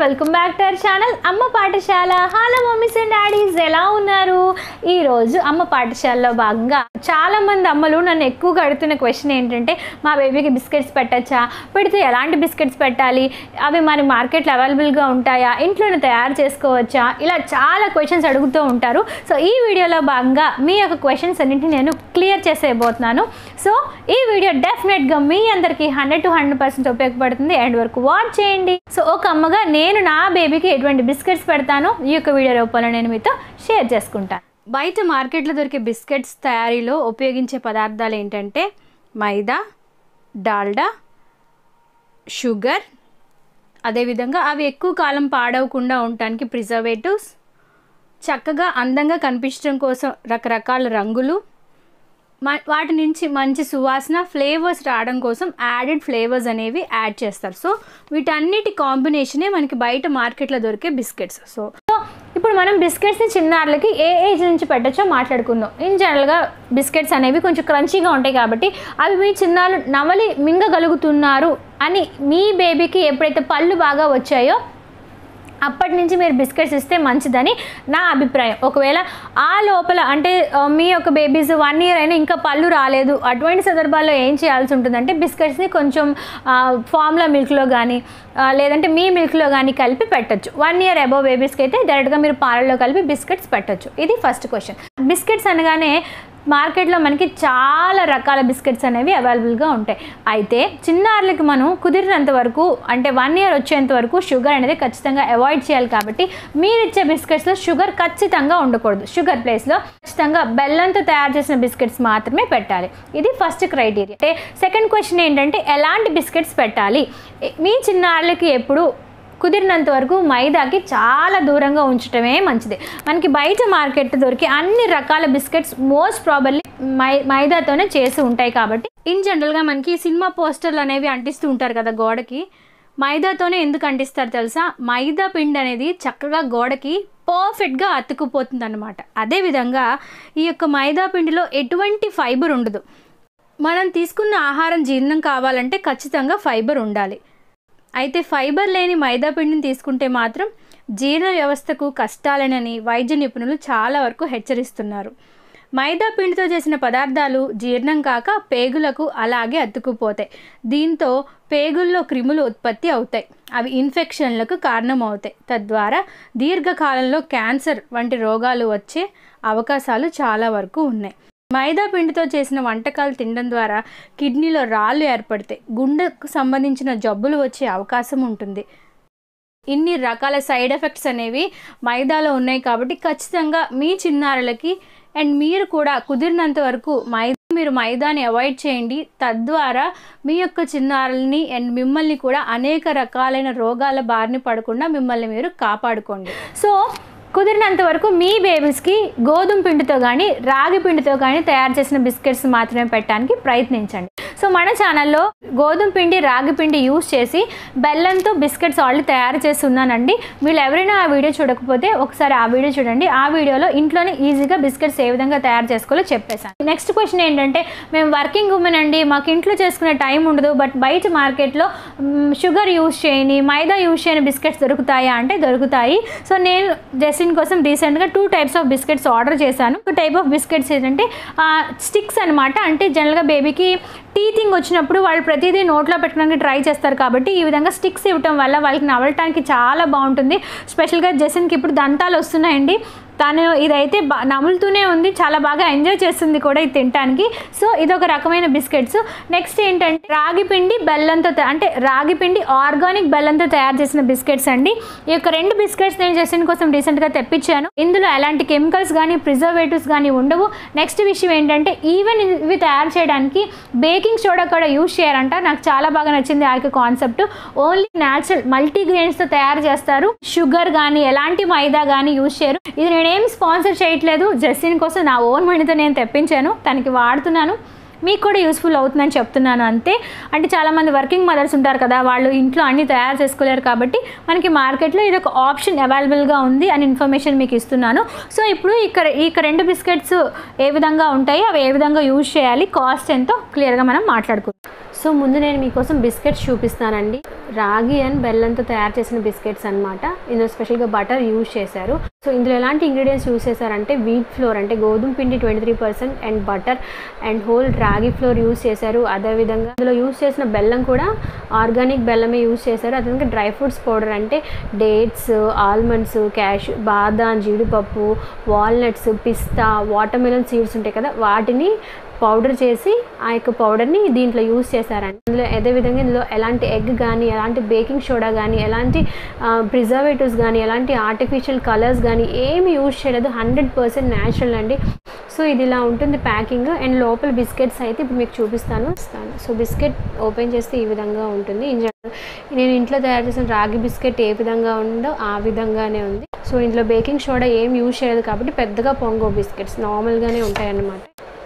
welcome back to our channel Amma Pathashala hello mummies and daddy's ఎలా ఉన్నారు ఈరోజు అమ్మ పాఠశాలలో భాగంగా చాలా మంది అమ్మలు నన్ను ఎక్కువగా అడుగుతున్న క్వశ్చన్ ఏంటంటే మా బేబీకి బిస్కెట్స్ పెట్టచ్చా పెడితే ఎలాంటి బిస్కెట్స్ పెట్టాలి అవి మన మార్కెట్లో అవైలబుల్గా ఉంటాయా ఇంట్లోనే తయారు చేసుకోవచ్చా ఇలా చాలా క్వశ్చన్స్ అడుగుతూ ఉంటారు సో ఈ వీడియోలో భాగంగా మీ యొక్క క్వశ్చన్స్ అన్నింటినీ నేను క్లియర్ చేసేయబోతున్నాను సో ఈ వీడియో డెఫినెట్గా మీ అందరికీ హండ్రెడ్ టు హండ్రెడ్ పర్సెంట్ ఉపయోగపడుతుంది ఎండ్ వరకు వాచ్ చేయండి సో ఒక అమ్మగా నేను నా బేబీకి ఎటువంటి బిస్కెట్స్ పెడతానో ఈ యొక్క వీడియో రూపంలో నేను మీతో షేర్ చేసుకుంటాను బయట మార్కెట్లో దొరికే బిస్కెట్స్ తయారీలో ఉపయోగించే పదార్థాలు ఏంటంటే మైదా డాల్డా షుగర్ అదేవిధంగా అవి ఎక్కువ కాలం పాడవకుండా ఉండటానికి ప్రిజర్వేటివ్స్ చక్కగా అందంగా కనిపించడం కోసం రకరకాల రంగులు మ- వాటి నుంచి మంచి సువాసన ఫ్లేవర్స్ రావడం కోసం యాడెడ్ ఫ్లేవర్స్ అనేవి యాడ్ చేస్తారు సో వీటన్నిటి కాంబినేషనే మనకి బయట మార్కెట్లో దొరికే బిస్కెట్స్ సో సో ఇప్పుడు మనం బిస్కెట్స్ని చిన్నారులకి ఏ ఏజ్ నుంచి పెట్టచ్చో మాట్లాడుకుందాం ఇన్ జనరల్గా బిస్కెట్స్ అనేవి కొంచెం క్రంచీగా ఉంటాయి కాబట్టి అవి మీ చిన్నారులు నవలి మింగగలుగుతున్నారు అని మీ బేబీకి ఎప్పుడైతే పళ్ళు బాగా వచ్చాయో అప్పటి నుంచి మీరు బిస్కెట్స్ ఇస్తే మంచిదని నా అభిప్రాయం ఒకవేళ ఆ లోపల అంటే ఆ, మీ యొక్క బేబీస్ వన్ ఇయర్ అయినా ఇంకా పళ్ళు రాలేదు అటువంటి సందర్భాల్లో ఏం చేయాల్సి ఉంటుందంటే బిస్కెట్స్ని కొంచెం ఫార్ములా మిల్క్లో కానీ లేదంటే మీ మిల్క్లో కానీ కలిపి పెట్టొచ్చు వన్ ఇయర్ అబోవ్ బేబీస్కి అయితే డైరెక్ట్గా మీరు పాలల్లో కలిపి బిస్కెట్స్ పెట్టొచ్చు ఇది ఫస్ట్ క్వశ్చన్ బిస్కెట్స్ అనగానే మార్కెట్లో మనకి చాలా రకాల బిస్కెట్స్ అనేవి అవైలబుల్గా ఉంటాయి అయితే చిన్నారులకి మనం కుదిరినంత వరకు అంటే వన్ ఇయర్ వచ్చేంత వరకు షుగర్ అనేది ఖచ్చితంగా అవాయిడ్ చేయాలి కాబట్టి మీరు ఇచ్చే బిస్కెట్స్లో షుగర్ ఖచ్చితంగా ఉండకూడదు షుగర్ ప్లేస్లో ఖచ్చితంగా బెల్లంతో తయారు చేసిన బిస్కెట్స్ మాత్రమే పెట్టాలి ఇది ఫస్ట్ క్రైటీరియా అంటే సెకండ్ క్వశ్చన్ ఏంటంటే ఎలాంటి బిస్కెట్స్ పెట్టాలి మీ చిన్నారులకి ఎప్పుడు కుదిరినంత వరకు మైదాకి చాలా దూరంగా ఉంచడమే మంచిది మనకి బయట మార్కెట్ దొరికి అన్ని రకాల బిస్కెట్స్ మోస్ట్ ప్రాబర్లీ మై మైదాతోనే చేసి ఉంటాయి కాబట్టి ఇన్ జనరల్గా మనకి సినిమా పోస్టర్లు అనేవి అంటిస్తూ ఉంటారు కదా గోడకి మైదాతోనే ఎందుకు అంటిస్తారు తెలుసా మైదా పిండి అనేది చక్కగా గోడకి పర్ఫెక్ట్గా అతుకుపోతుంది అనమాట అదేవిధంగా ఈ యొక్క మైదా పిండిలో ఎటువంటి ఫైబర్ ఉండదు మనం తీసుకున్న ఆహారం జీర్ణం కావాలంటే ఖచ్చితంగా ఫైబర్ ఉండాలి అయితే ఫైబర్ లేని మైదా పిండిని తీసుకుంటే మాత్రం జీర్ణ వ్యవస్థకు కష్టాలనని వైద్య నిపుణులు చాలా వరకు హెచ్చరిస్తున్నారు మైదా పిండితో చేసిన పదార్థాలు జీర్ణం కాక పేగులకు అలాగే అతుక్కుపోతాయి దీంతో పేగుల్లో క్రిములు ఉత్పత్తి అవుతాయి అవి ఇన్ఫెక్షన్లకు కారణమవుతాయి తద్వారా దీర్ఘకాలంలో క్యాన్సర్ వంటి రోగాలు వచ్చే అవకాశాలు చాలా వరకు ఉన్నాయి మైదా పిండితో చేసిన వంటకాలు తినడం ద్వారా కిడ్నీలో రాళ్ళు ఏర్పడతాయి గుండెకు సంబంధించిన జబ్బులు వచ్చే అవకాశం ఉంటుంది ఇన్ని రకాల సైడ్ ఎఫెక్ట్స్ అనేవి మైదాలో ఉన్నాయి కాబట్టి ఖచ్చితంగా మీ చిన్నారులకి అండ్ మీరు కూడా కుదిరినంత వరకు మైదా మీరు మైదాని అవాయిడ్ చేయండి తద్వారా మీ యొక్క చిన్నారులని అండ్ మిమ్మల్ని కూడా అనేక రకాలైన రోగాల బారిన పడకుండా మిమ్మల్ని మీరు కాపాడుకోండి సో కుదిరినంత వరకు మీ బేబీస్కి గోధుమ పిండితో కానీ రాగి పిండితో కానీ తయారు చేసిన బిస్కెట్స్ మాత్రమే పెట్టడానికి ప్రయత్నించండి సో మన ఛానల్లో గోధుమ పిండి రాగి పిండి యూస్ చేసి బెల్లంతో బిస్కెట్స్ ఆల్రెడీ తయారు చేసి ఉన్నానండి మీరు ఎవరైనా ఆ వీడియో చూడకపోతే ఒకసారి ఆ వీడియో చూడండి ఆ వీడియోలో ఇంట్లోనే ఈజీగా బిస్కెట్స్ ఏ విధంగా తయారు చేసుకోవాలో చెప్పేశాను నెక్స్ట్ క్వశ్చన్ ఏంటంటే మేము వర్కింగ్ ఉమెన్ అండి మాకు ఇంట్లో చేసుకునే టైం ఉండదు బట్ బయట మార్కెట్లో షుగర్ యూస్ చేయని మైదా యూస్ చేయని బిస్కెట్స్ దొరుకుతాయా అంటే దొరుకుతాయి సో నేను జస్టిన్ కోసం రీసెంట్గా two types of biscuits order చేశాను టూ టైప్ ఆఫ్ బిస్కెట్స్ ఏంటంటే స్టిక్స్ అనమాట అంటే జనరల్గా బేబీకి టీతింగ్ వచ్చినప్పుడు వాళ్ళు ప్రతిదీ నోట్లో పెట్టుకోవడానికి ట్రై చేస్తారు కాబట్టి ఈ విధంగా స్టిక్స్ ఇవ్వటం వల్ల వాళ్ళకి నవలటానికి చాలా బాగుంటుంది స్పెషల్గా జసన్కి ఇప్పుడు దంతాలు వస్తున్నాయండి తను ఇదైతే బా నములుతూనే ఉంది చాలా బాగా ఎంజాయ్ చేస్తుంది కూడా ఇది తినడానికి సో ఇది ఒక రకమైన బిస్కెట్స్ నెక్స్ట్ ఏంటంటే రాగి పిండి బెల్లంతో తయా- అంటే రాగి పిండి ఆర్గానిక్ బెల్లంతో తయారు చేసిన బిస్కెట్స్ అండి ఈ యొక్క రెండు బిస్కెట్స్ నేను జసన్ కోసం రీసెంట్గా తెప్పించాను ఇందులో ఎలాంటి కెమికల్స్ కానీ ప్రిజర్వేటివ్స్ కానీ ఉండవు నెక్స్ట్ విషయం ఏంటంటే ఈవెన్ ఇవి తయారు చేయడానికి బేకింగ్ సోడా కూడా యూజ్ చేయాలంట నాకు చాలా బాగా నచ్చింది ఆ యొక్క కాన్సెప్ట్ ఓన్లీ న్యాచురల్ మల్టీగ్రెయిన్స్తో తయారు చేస్తారు షుగర్ కానీ ఎలాంటి మైదా కానీ యూజ్ చేయరు ఇది నేనేం స్పాన్సర్ చేయట్లేదు జస్టిన్ కోసం నా ఓన్ మనీతో నేను తెప్పించాను తనకి వాడుతున్నాను మీకు కూడా యూస్ఫుల్ అవుతుందని చెప్తున్నాను అంతే అంటే చాలామంది వర్కింగ్ మదర్స్ ఉంటారు కదా వాళ్ళు ఇంట్లో అన్ని తయారు చేసుకోలేరు కాబట్టి మనకి మార్కెట్లో ఇది ఒక ఆప్షన్ అవైలబుల్గా ఉంది అని ఇన్ఫర్మేషన్ మీకు ఇస్తున్నాను సో ఇప్పుడు ఇక్కడ ఇక రెండు బిస్కెట్స్ ఏ విధంగా ఉంటాయి అవి ఏ విధంగా యూజ్ చేయాలి కాస్ట్ ఎంతో క్లియర్గా మనం మాట్లాడుకుందాం సో ముందు నేను మీకోసం బిస్కెట్స్ చూపిస్తానండి రాగి అండ్ బెల్లంతో తయారు చేసిన బిస్కెట్స్ అనమాట ఇందులో స్పెషల్గా బటర్ యూజ్ చేశారు సో ఇందులో ఎలాంటి ఇంగ్రీడియంట్స్ యూజ్ చేశారంటే వీట్ ఫ్లోర్ అంటే గోధుమ పిండి twenty three percent and butter and whole ragi flour use చేశారు అదేవిధంగా ఇందులో యూజ్ చేసిన బెల్లం కూడా ఆర్గానిక్ బెల్లమే యూజ్ చేశారు అదేవిధంగా డ్రై ఫ్రూట్స్ పౌడర్ అంటే డేట్స్ ఆల్మండ్స్ క్యాష్ బాదాం జీడిపప్పు వాల్నట్స్ పిస్తా వాటర్ మిలన్ సీడ్స్ ఉంటాయి కదా వాటిని పౌడర్ చేసి ఆ యొక్క పౌడర్ని దీంట్లో యూస్ చేశారండి ఇందులో అదేవిధంగా ఇందులో ఎలాంటి ఎగ్ కానీ ఎలాంటి బేకింగ్ సోడా కానీ ఎలాంటి ప్రిజర్వేటివ్స్ కానీ ఎలాంటి ఆర్టిఫిషియల్ కలర్స్ కానీ ఏమి యూజ్ చేయలేదు హండ్రెడ్ పర్సెంట్ న్యాచురల్ అండి సో ఇది ఇలా ఉంటుంది ప్యాకింగ్ అండ్ లోపల బిస్కెట్స్ అయితే ఇప్పుడు మీకు చూపిస్తాను ఇస్తాను సో బిస్కెట్ ఓపెన్ చేస్తే ఈ విధంగా ఉంటుంది ఇంజ- నేను ఇంట్లో తయారు చేసిన రాగి బిస్కెట్ ఏ విధంగా ఉందో ఆ విధంగానే ఉంది సో ఇందులో బేకింగ్ సోడా ఏం యూజ్ చేయలేదు కాబట్టి పెద్దగా పొంగో బిస్కెట్స్ నార్మల్గానే ఉంటాయి అన్నమాట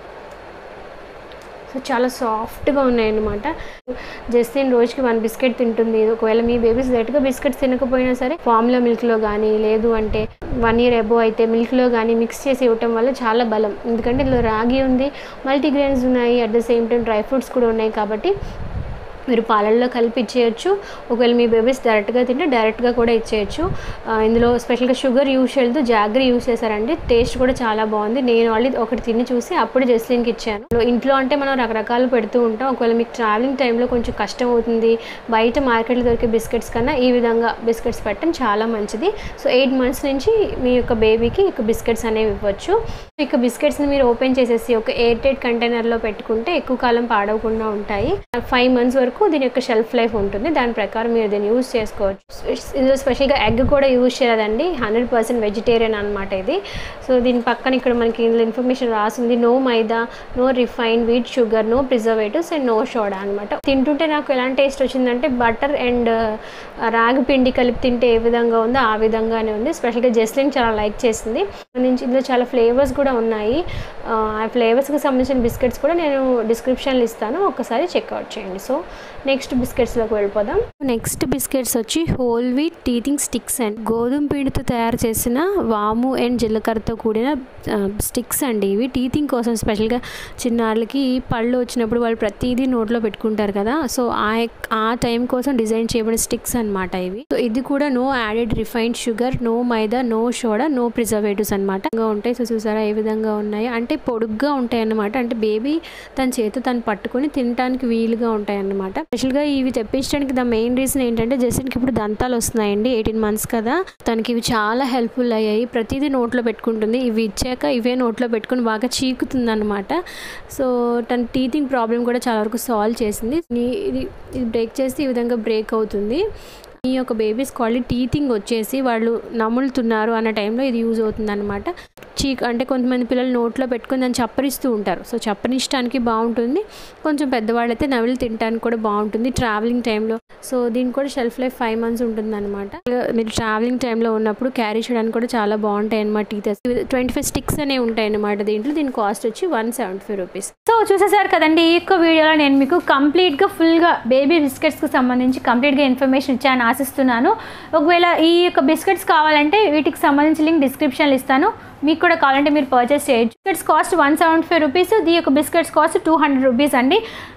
సో చాలా సాఫ్ట్గా ఉన్నాయన్నమాట జస్టిన్ రోజుకి వన్ బిస్కెట్ తింటుంది ఒకవేళ మీ బేబీస్ డైరెక్ట్గా బిస్కెట్స్ తినకపోయినా సరే ఫార్ములా మిల్క్లో కానీ లేదు అంటే వన్ ఇయర్ ఎబో అయితే మిల్క్లో కానీ మిక్స్ చేసి ఇవ్వటం వల్ల చాలా బలం ఎందుకంటే ఇందులో రాగి ఉంది మల్టీగ్రెయిన్స్ ఉన్నాయి at the same time dry fruits కూడా ఉన్నాయి కాబట్టి మీరు పాలల్లో కలిపి ఇచ్చేయచ్చు ఒకవేళ మీ బేబీస్ డైరెక్ట్గా తింటే డైరెక్ట్గా కూడా ఇచ్చేయచ్చు ఆ, ఇందులో స్పెషల్గా షుగర్ యూస్ చేయలేదు జాగ్రీ యూస్ చేశారండి టేస్ట్ కూడా చాలా బాగుంది నేను ఆల్రెడీ ఒకటి తిని చూసి అప్పుడు జస్లిన్కి ఇచ్చాను ఇందులో- ఇంట్లో అంటే మనం రకరకాలు పెడుతూ ఉంటాం ఒకవేళ మీకు ట్రావెలింగ్ టైంలో కొంచెం కష్టం అవుతుంది బయట మార్కెట్లో దొరికే బిస్కెట్స్ కన్నా ఈ విధంగా బిస్కెట్స్ పెట్టడం చాలా మంచిది సో ఎయిట్ మంత్స్ నుంచి మీ యొక్క బేబీకి ఇక బిస్కెట్స్ అనేవి ఇవ్వచ్చు ఇక బిస్కెట్స్ని మీరు ఓపెన్ చేసేసి ఒక ఎయిర్ టైట్ కంటైనర్లో పెట్టుకుంటే ఎక్కువ కాలం పాడవకుండా ఉంటాయి ఫైవ్ మంత్స్ వరకు దీని యొక్క షెల్ఫ్ లైఫ్ ఉంటుంది దాని ప్రకారం మీరు దీన్ని యూజ్ చేసుకోవచ్చు ఇందులో స్పెషల్గా ఎగ్ కూడా యూజ్ చేయలేదండి హండ్రెడ్ పర్సెంట్ వెజిటేరియన్ అనమాట ఇది సో దీని పక్కన ఇక్కడ మనకి ఇందులో ఇన్ఫర్మేషన్ రాసింది no maida no refine wheat sugar no preservatives and no soda అనమాట తింటుంటే నాకు ఎలాంటి టేస్ట్ వచ్చిందంటే బటర్ అండ్ రాగి పిండి కలిపి తింటే ఏ విధంగా ఉందో ఆ విధంగానే ఉంది స్పెషల్గా జస్లిన్ చాలా లైక్ చేసింది నుంచి ఇందులో చాలా ఫ్లేవర్స్ కూడా ఉన్నాయి ఆ ఫ్లేవర్స్కి సంబంధించిన బిస్కెట్స్ కూడా నేను డిస్క్రిప్షన్లో ఇస్తాను ఒకసారి చెక్అవుట్ చేయండి సో నెక్స్ట్ బిస్కెట్స్లోకి వెళ్ళిపోదాం నెక్స్ట్ బిస్కెట్స్ వచ్చి whole wheat teething sticks and గోధుమ పిండితో తయారు చేసిన వాము అండ్ జీలకర్రతో కూడిన స్టిక్స్ అండి ఇవి టీతింగ్ కోసం స్పెషల్గా చిన్నారులకి పళ్ళు వచ్చినప్పుడు వాళ్ళు ప్రతిదీ నోట్లో పెట్టుకుంటారు కదా సో ఆ ఎక్- ఆ టైం కోసం డిజైన్ చేయబడిన స్టిక్స్ అన్నమాట ఇవి సో ఇది కూడా no added refined sugar no maida no soda no preservatives అనమాట ఉంటాయి సో చూసారా ఏ విధంగా ఉన్నాయి అంటే పొడుగ్గా ఉంటాయి అన్నమాట అంటే బేబీ తన చేత తను పట్టుకొని తినడానికి వీలుగా ఉంటాయి అన్నమాట స్పెషల్గా ఇవి తెప్పించడానికి ద మెయిన్ రీజన్ ఏంటంటే జస్టిన్కి ఇప్పుడు దంతాలు వస్తున్నాయండి ఎయిటీన్ మంత్స్ కదా తనకి ఇవి చాలా హెల్ప్ఫుల్ అయ్యాయి ప్రతిదీ నోట్లో పెట్టుకుంటుంది ఇవి ఇచ్చాక ఇవే నోట్లో పెట్టుకుని బాగా చీకుతుంది అనమాట సో తన టీతింగ్ ప్రాబ్లం కూడా చాలా వరకు సాల్వ్ చేసింది ఈ- ఇది ఇది బ్రేక్ చేస్తే ఈ విధంగా బ్రేక్ అవుతుంది ఈ యొక్క బేబీస్ క్వాలిటీ టీతింగ్ వచ్చేసి వాళ్ళు నములుతున్నారు అన్న టైంలో ఇది యూజ్ అవుతుంది అనమాట చీక్ అంటే కొంతమంది పిల్లలు నోట్లో పెట్టుకొని దాన్ని చప్పరిస్తూ ఉంటారు సో చప్పరించడానికి బాగుంటుంది కొంచెం పెద్దవాళ్ళైతే నవిలి తినడానికి కూడా బాగుంటుంది ట్రావెలింగ్ టైంలో సో దీనికి కూడా షెల్ఫ్ లైఫ్ ఫైవ్ మంత్స్ ఉంటుంది అనమాట మీరు ట్రావెలింగ్ టైంలో ఉన్నప్పుడు క్యారీ చేయడానికి కూడా చాలా బాగుంటాయి అనమాట టీచర్స్ ట్వంటీ ఫైవ్ స్టిక్స్ అనేవి ఉంటాయి అనమాట దీంట్లో దీని కాస్ట్ వచ్చి one seventy five rupees so చూసేసారు కదండి ఈ యొక్క వీడియోలో నేను మీకు కంప్లీట్గా ఫుల్గా బేబీ బిస్కెట్స్కి సంబంధించి కంప్లీట్గా ఇన్ఫర్మేషన్ ఇచ్చాను ఆశిస్తున్నాను ఒకవేళ ఈ యొక్క బిస్కెట్స్ కావాలంటే వీటికి సంబంధించి లింక్ డిస్క్రిప్షన్లో ఇస్తాను మీకు కూడా కావాలంటే మీరు పర్చేస్ చేయొచ్చు biscuits cost one seventy five rupees ఈ యొక్క biscuits cost two hundred rupees అండి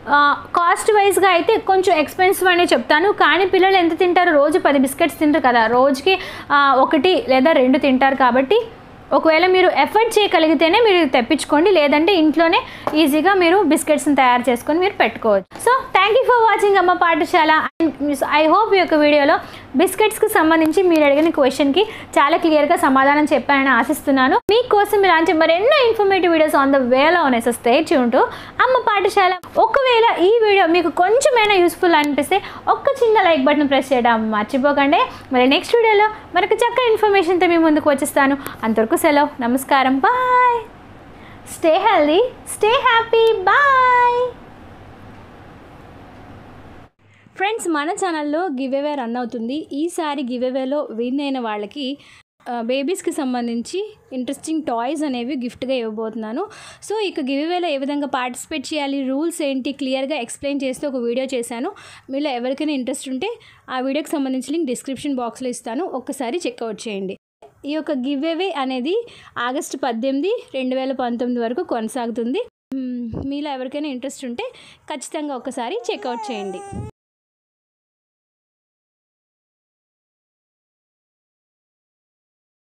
కాస్ట్ వైజ్గా అయితే కొంచెం ఎక్స్పెన్సివ్ అనే చెప్తాను కానీ పిల్లలు ఎంత తింటారు రోజు పది బిస్కెట్స్ తింటారు కదా రోజుకి ఆ, ఒకటి లేదా రెండు తింటారు కాబట్టి ఒకవేళ మీరు ఎఫర్ట్ చేయగలిగితేనే మీరు ఇది తెప్పించుకోండి లేదంటే ఇంట్లోనే ఈజీగా మీరు బిస్కెట్స్ని తయారు చేసుకొని మీరు పెట్టుకోవచ్చు so thank you for watching Amma Pathashala I hope ఈ యొక్క వీడియోలో బిస్కెట్స్కి సంబంధించి మీరు అడిగిన క్వశ్చన్కి చాలా క్లియర్గా సమాధానం చెప్పానని ఆశిస్తున్నాను మీకోసం ఇలాంటి మరెన్నో ఇన్ఫర్మేటివ్ వీడియోస్ ఆన్ ద వేలో ఉన్నాయి సో స్టే చూంటూ అమ్మ పాఠశాల ఒకవేళ ఈ వీడియో మీకు కొంచెమైనా యూస్ఫుల్ అనిపిస్తే ఒక్క చిన్న లైక్ బటన్ ప్రెస్ చేయడం మర్చిపోకండి మరి నెక్స్ట్ వీడియోలో మరొక చక్కని ఇన్ఫర్మేషన్తో మీ ముందుకు వచ్చేస్తాను అంతవరకు సెలవు నమస్కారం bye stay healthy stay happy bye friends మన ఛానల్లో గివ్ అవే రన్ అవుతుంది ఈసారి గివ్ అవేలో విన్ అయిన వాళ్ళకి ఆ, బేబీస్కి సంబంధించి ఇంట్రెస్టింగ్ టాయ్స్ అనేవి గిఫ్ట్గా ఇవ్వబోతున్నాను సో ఇక గివ్ అవేలో ఏ విధంగా పార్టిసిపేట్ చేయాలి రూల్స్ ఏంటి క్లియర్గా ఎక్స్ప్లెయిన్ చేస్తూ ఒక వీడియో చేశాను మీలో ఎవరికైనా ఇంట్రెస్ట్ ఉంటే ఆ వీడియోకి సంబంధించి లింక్ డిస్క్రిప్షన్ బాక్స్లో ఇస్తాను ఒక్కసారి చెక్అవుట్ చేయండి ఈ యొక్క గివ్ అవే అనేది ఆగస్టు పద్దెనిమిది రెండు వేల పంతొమ్మిది వరకు కొనసాగుతుంది మ్మ్, మీలో ఎవరికైనా ఇంట్రెస్ట్ ఉంటే ఖచ్చితంగా ఒకసారి చెక్అవుట్ చేయండి